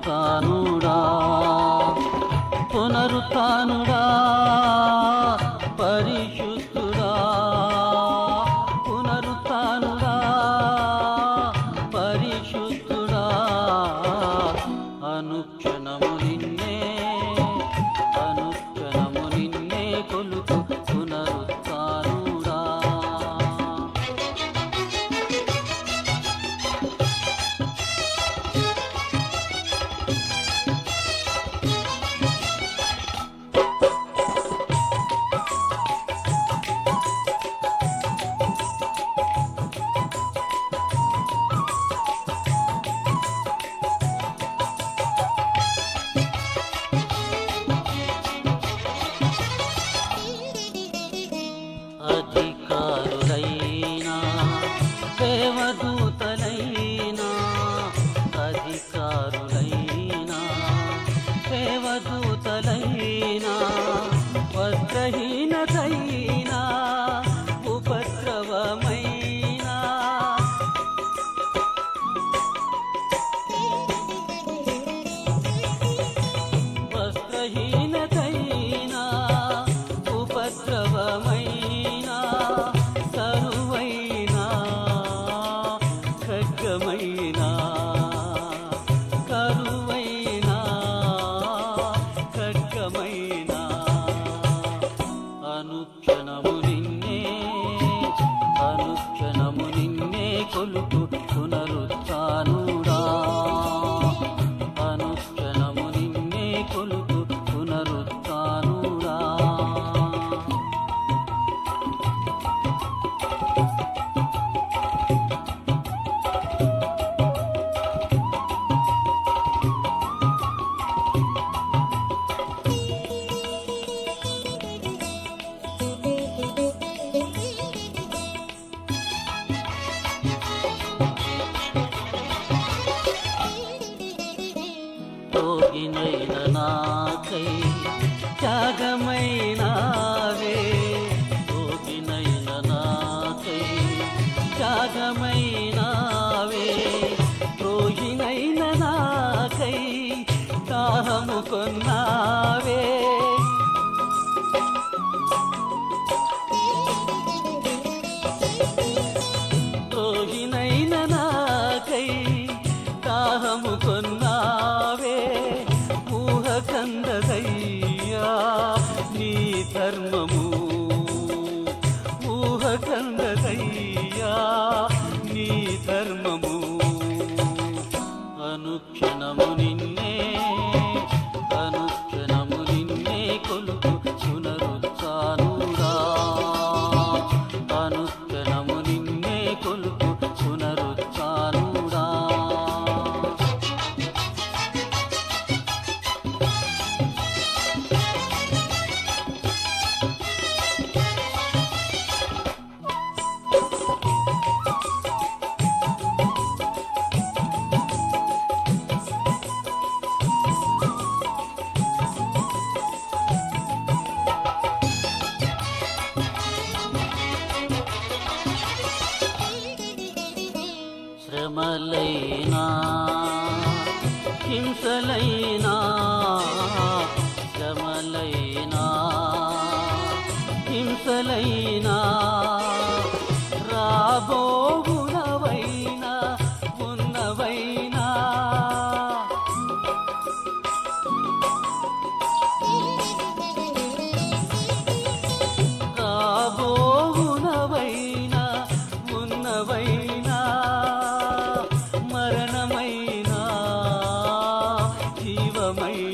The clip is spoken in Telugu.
పునరుత్నుడా పునరుత్నుడా పరిశుద్ధుడా పునరుత్నుడా పరిశుద్ధుడా అనుక్షణము నిన్నే అనుక్షణము నిన్నే కొలుతు పునరుత్నుడా అధికారులైనా దేవదూతలైనా అధికారులైనా దేవదూతలైనా వస్త్రహీనతైనా ఉపద్రవమైనా వస్త్రహీనతైనా ఉపద్రవమైనా కరువైనా ఖడ్గమైనా కరువైనా ఖడ్గమైనా అనుక్షణము నిన్నే అనుక్షణము నిన్నే కొలుపు పునరుత్నుడా అనుక్షణము నిన్నే కొలుపు పునరుత్నుడా తోగినైన నాకై త్యాగమైనావే తోగినైన నాకై త్యాగమైనావే రోగినైన నాకై దాహము కొన్నావే రోగినైన నాకై దాహము కొన్నావే ఊహ కందదయ్యా నీ ధర్మము ఊహ కందదయ్యా నీ ధర్మము అనుక్షణము నిన్నే అనుక్షణము నిన్నే కొలుపు పునరుత్నుడా అనుక్షణము నిన్నే కొలుపు పునరుత్నుడా శ్రమలైనా హింసలైనా శ్రమలైనా హింసలైనా రాబోగునవైనా ఉన్నవైనా రాబోగునవైనా ఉన్నవైనా మరణమైనా జీవమైనా